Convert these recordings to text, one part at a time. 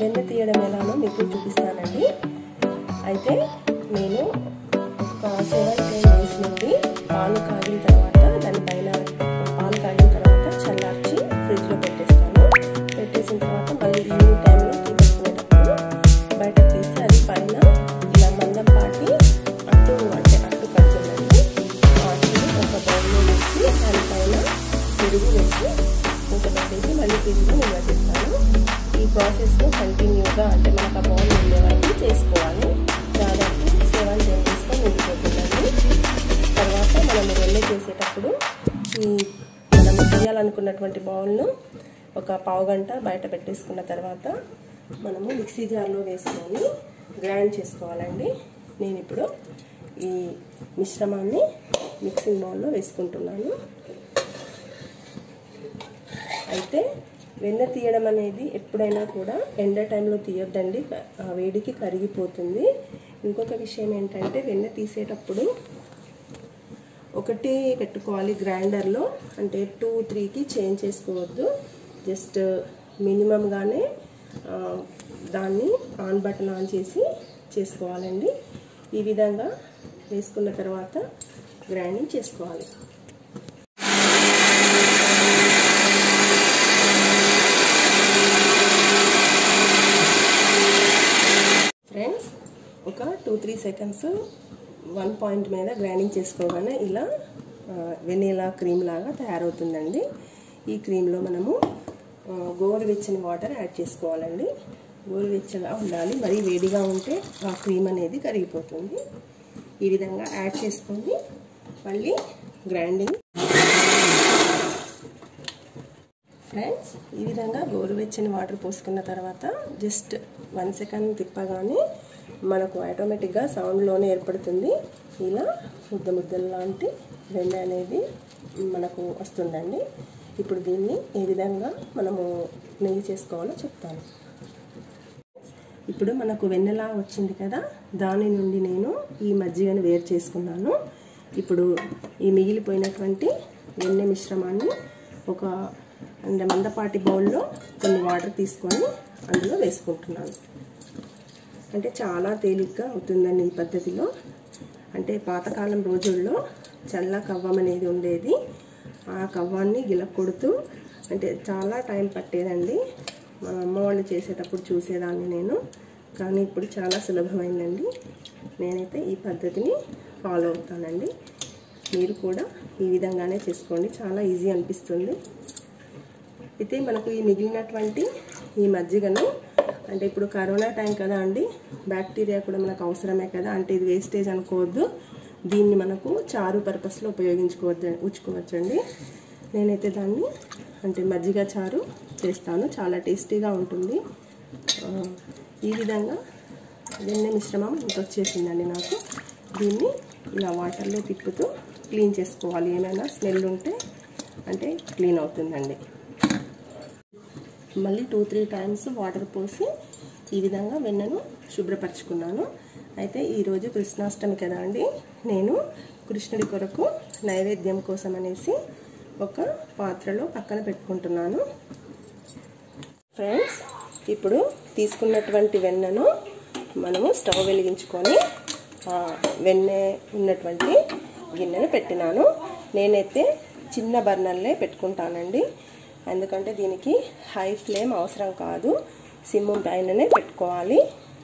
వెన్న తీయడం ఎలానో మీకు చూపిస్తానండి అయితే నేను ఒక సెవెన్ టెన్ డేస్ నుండి పాలు కాగిన తర్వాత దానిపైన పాలు కాగిన తర్వాత చల్లార్చి ఫ్రిడ్జ్లో పెట్టేస్తాను పెట్టేసిన తర్వాత మళ్ళీ ఈవినింగ్ టైంలో టీ పెట్టుకునేటప్పుడు బయట తీసి అది పైన ఇలా మందం పాటి అట్టు అంటే అట్టు కడుతుందండి ఆ అట్టుని ఒక బౌల్లో వేసి దానిపైన పెరుగు వేసి మూత పెట్టేసి మళ్ళీ ఫ్రిడ్జ్లో నిల్వ చేస్తాను ఈ ప్రాసెస్ను కంటిన్యూగా అంటే మనకు ఆ బౌల్ ఉండే వరకు చేసుకోవాలి దాదాపు సెవెన్ టెన్ డేస్లో నిండిపోతుందండి తర్వాత మనం వెన్న చేసేటప్పుడు ఈ మనం తీయాలనుకున్నటువంటి బౌల్ను ఒక పావు గంట బయట పెట్టేసుకున్న తర్వాత మనము మిక్సీ జార్లో వేసుకొని గ్రైండ్ చేసుకోవాలండి నేను ఇప్పుడు ఈ మిశ్రమాన్ని మిక్సింగ్ బౌల్లో వేసుకుంటున్నాను అయితే వెన్న తీయడం అనేది ఎప్పుడైనా కూడా ఎండ టైంలో తీయొద్దండి వేడికి కరిగిపోతుంది ఇంకొక విషయం ఏంటంటే వెన్న తీసేటప్పుడు ఒకటి పెట్టుకోవాలి గ్రైండర్లో అంటే టూ త్రీకి చేంజ్ చేసుకోవద్దు జస్ట్ మినిమంగానే దాన్ని ఆన్ బటన్ ఆన్ చేసి చేసుకోవాలండి ఈ విధంగా వేసుకున్న తర్వాత గ్రైండింగ్ చేసుకోవాలి ఫ్రెండ్స్ ఒక two three seconds one point మీద గ్రైండింగ్ చేసుకోగానే ఇలా వెనీలా క్రీమ్ లాగా తయారవుతుందండి ఈ క్రీమ్లో మనము గోరువెచ్చని వాటర్ యాడ్ చేసుకోవాలండి గోరువెచ్చగా ఉండాలి మరీ వేడిగా ఉంటే ఆ క్రీమ్ అనేది కరిగిపోతుంది ఈ విధంగా యాడ్ చేసుకొని మళ్ళీ గ్రైండింగ్ ఫ్రెండ్స్ ఈ విధంగా గోరువెచ్చని వాటర్ పోసుకున్న తర్వాత జస్ట్ వన్ సెకండ్ తిప్పగానే మనకు ఆటోమేటిక్గా సౌండ్లోనే ఏర్పడుతుంది ఇలా ముద్ద ముద్దలు లాంటి వెన్న అనేది మనకు వస్తుందండి ఇప్పుడు దీన్ని ఏ విధంగా మనము నెయ్యి చేసుకోవాలో చెప్తాను ఇప్పుడు మనకు వెన్నెలా వచ్చింది కదా దాని నుండి నేను ఈ మజ్జిగను వేరు చేసుకున్నాను ఇప్పుడు ఈ మిగిలిపోయినటువంటి వెన్నె మిశ్రమాన్ని ఒక అంటే మందపాటి బౌల్లో కొన్ని వాటర్ తీసుకొని అందులో వేసుకుంటున్నాను అంటే చాలా తేలిగ్గా అవుతుందండి ఈ పద్ధతిలో అంటే పాతకాలం రోజుల్లో చల్ల కవ్వం అనేది ఉండేది ఆ కవ్వాన్ని గిలకొడుతూ అంటే చాలా టైం పట్టేదండి మా అమ్మ వాళ్ళు చేసేటప్పుడు చూసేదాన్ని నేను కానీ ఇప్పుడు చాలా సులభమైందండి నేనైతే ఈ పద్ధతిని ఫాలో అవుతానండి మీరు కూడా ఈ విధంగానే చేసుకోండి చాలా ఈజీ అనిపిస్తుంది అయితే మనకు ఈ మిగిలినటువంటి ఈ మజ్జిగను అంటే ఇప్పుడు కరోనా టైం కదా అండి బ్యాక్టీరియా కూడా మనకు అవసరమే కదా అంటే ఇది వేస్టేజ్ అనుకోవద్దు దీన్ని మనకు చారు పర్పస్లో ఉపయోగించుకోవద్దు ఉంచుకోవచ్చండి నేనైతే దాన్ని అంటే మజ్జిగ చారు చేస్తాను చాలా టేస్టీగా ఉంటుంది ఈ విధంగా వెన్నె మిశ్రమం ఇంత వచ్చేసిందండి నాకు దీన్ని ఇలా వాటర్లో తిప్పుతూ క్లీన్ చేసుకోవాలి ఏమైనా స్మెల్ ఉంటే అంటే క్లీన్ అవుతుందండి మళ్ళీ టూ త్రీ టైమ్స్ వాటర్ పోసి ఈ విధంగా వెన్నను శుభ్రపరచుకున్నాను అయితే ఈరోజు కృష్ణాష్టమి కదా అండి నేను కృష్ణుడి కొరకు నైవేద్యం కోసం అనేసి ఒక పాత్రలో పక్కన పెట్టుకుంటున్నాను ఫ్రెండ్స్ ఇప్పుడు తీసుకున్నటువంటి వెన్నను మనము స్టవ్ వెలిగించుకొని వెన్నె ఉన్నటువంటి గిన్నెను పెట్టినాను నేనైతే చిన్న బర్నర్లే పెట్టుకుంటానండి ఎందుకంటే దీనికి హై ఫ్లేమ్ అవసరం కాదు సిమ్ పైననే పెట్టుకోవాలి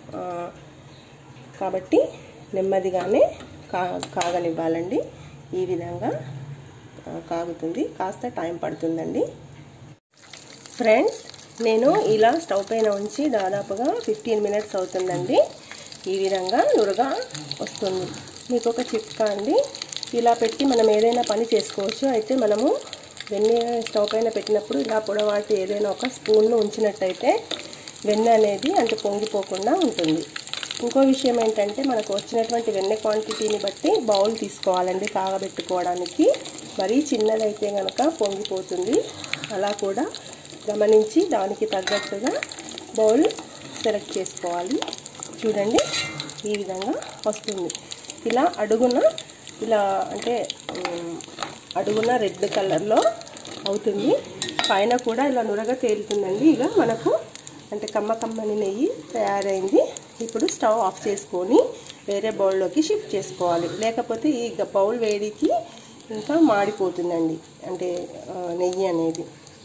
కాబట్టి నెమ్మదిగానే కా కాగనివ్వాలండి ఈ విధంగా కాగుతుంది కాస్త టైం పడుతుందండి ఫ్రెండ్స్ నేను ఇలా స్టవ్ పైన ఉంచి దాదాపుగా ఫిఫ్టీన్ మినిట్స్ అవుతుందండి ఈ విధంగా నురగా వస్తుంది మీకు ఒక చిట్కా అండి ఇలా పెట్టి మనం ఏదైనా పని చేసుకోవచ్చు అయితే మనము వెన్నె స్టవ్ పైన పెట్టినప్పుడు ఇలా పొడవాటి ఏదైనా ఒక స్పూన్ను ఉంచినట్టయితే వెన్నె అనేది అంటే పొంగిపోకుండా ఉంటుంది ఇంకో విషయం ఏంటంటే మనకు వచ్చినటువంటి వెన్నె క్వాంటిటీని బట్టి బౌల్ తీసుకోవాలండి కాగబెట్టుకోవడానికి మరీ చిన్నదైతే కనుక పొంగిపోతుంది అలా కూడా గమనించి దానికి తగ్గట్టుగా బౌల్ సెలెక్ట్ చేసుకోవాలి చూడండి ఈ విధంగా వస్తుంది ఇలా అడుగున ఇలా అంటే అడుగున రెడ్ కలర్లో అవుతుంది పైన కూడా ఇలా నురగ తేలుతుందండి ఇక మనకు అంటే కమ్మ కమ్మని నెయ్యి తయారైంది ఇప్పుడు స్టవ్ ఆఫ్ చేసుకొని వేరే బౌల్లోకి షిఫ్ట్ చేసుకోవాలి లేకపోతే ఈ బౌల్ వేడికి ఇంకా మాడిపోతుందండి అంటే నెయ్యి అనేది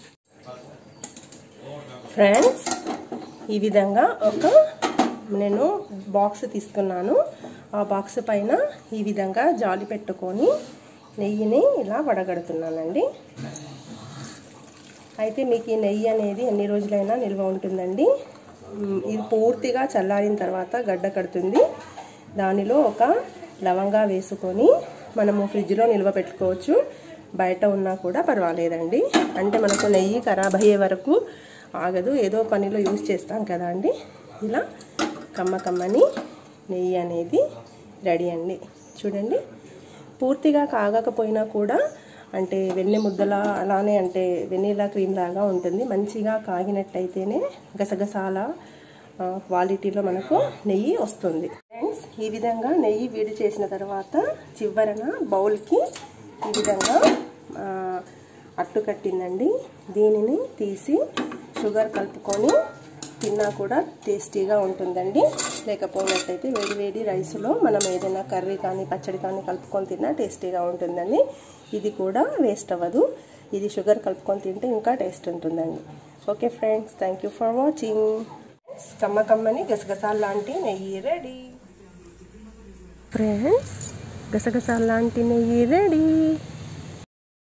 ఫ్రెండ్స్ ఈ విధంగా ఒక నేను బాక్స్ తీసుకున్నాను ఆ బాక్స్ పైన ఈ విధంగా జాలి పెట్టుకొని నెయ్యిని ఇలా వడగడుతున్నానండి అయితే మీకు ఈ నెయ్యి అనేది ఎన్ని రోజులైనా నిల్వ ఉంటుందండి ఇది పూర్తిగా చల్లారిన తర్వాత గడ్డ కడుతుంది దానిలో ఒక లవంగా వేసుకొని మనము ఫ్రిడ్జ్లో నిల్వ పెట్టుకోవచ్చు బయట ఉన్నా కూడా పర్వాలేదండి అంటే మనకు నెయ్యి ఖరాబ్ అయ్యే వరకు ఆగదు ఏదో పనిలో యూజ్ చేస్తాం కదా అండి ఇలా కమ్మ కమ్మని నెయ్యి అనేది రెడీ అండి చూడండి పూర్తిగా కాగకపోయినా కూడా అంటే వెన్నె ముద్దలా అలానే అంటే వెన్నీలా క్రీమ్ లాగా ఉంటుంది మంచిగా కాగినట్టయితేనే గసగసాల క్వాలిటీలో మనకు నెయ్యి వస్తుంది ఫ్రెండ్స్ ఈ విధంగా నెయ్యి వేడి చేసిన తర్వాత చివరన బౌల్కి ఈ విధంగా అట్టు కట్టిందండి దీనిని తీసి షుగర్ కలుపుకొని తిన్నా కూడా టేస్టీగా ఉంటుందండి లేకపోయినట్టయితే వేడి వేడి రైస్లో మనం ఏదైనా కర్రీ కానీ పచ్చడి కానీ కలుపుకొని తిన్నా టేస్టీగా ఉంటుందండి ఇది కూడా వేస్ట్ అవ్వదు ఇది షుగర్ కలుపుకొని తింటే ఇంకా టేస్ట్ ఉంటుందండి okay friends thank you for watching కమ్మ కమ్మని గసగసాలు లాంటి నెయ్యి రెడీ ఫ్రెండ్స్ గసగసాలు లాంటి నెయ్యి రెడీ